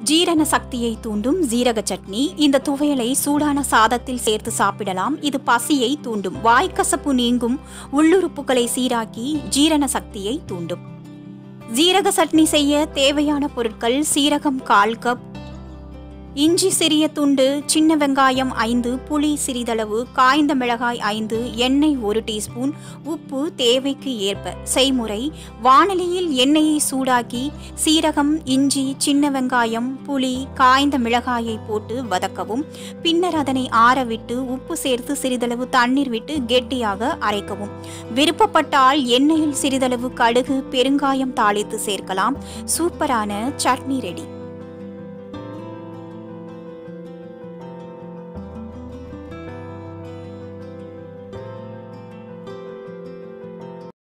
ஜீரண சக்தியை தூண்டும் ஜீரக சட்னி இந்த துவையலை சூடான சாதத்தில் சேர்த்து சாப்பிடலாம் இது பசியை தூண்டும் வாய்க்கசப்பு நீங்கும் உள்ளுறுப்புகளை சீராக்கி ஜீரண சக்தியை தூண்டும் ஜீரக சட்னி செய்ய தேவையான பொருட்கள் சீரகம் கால் கப் இஞ்சி சிறிய துண்டு சின்ன வெங்காயம் ஐந்து புளி சிறிதளவு காய்ந்த மிளகாய் ஐந்து எண்ணெய் ஒரு டீஸ்பூன் உப்பு தேவைக்கு ஏற்ப செய்முறை வாணலியில் எண்ணெயை சூடாக்கி சீரகம் இஞ்சி சின்ன வெங்காயம் புளி காய்ந்த மிளகாயை போட்டு வதக்கவும் பின்னர் அதனை ஆறவிட்டு உப்பு சேர்த்து சிறிதளவு தண்ணீர் விட்டு கெட்டியாக அரைக்கவும் விருப்பப்பட்டால் எண்ணெயில் சிறிதளவு கடுகு பெருங்காயம் தாளித்து சேர்க்கலாம் சூப்பரான சட்னி ரெடி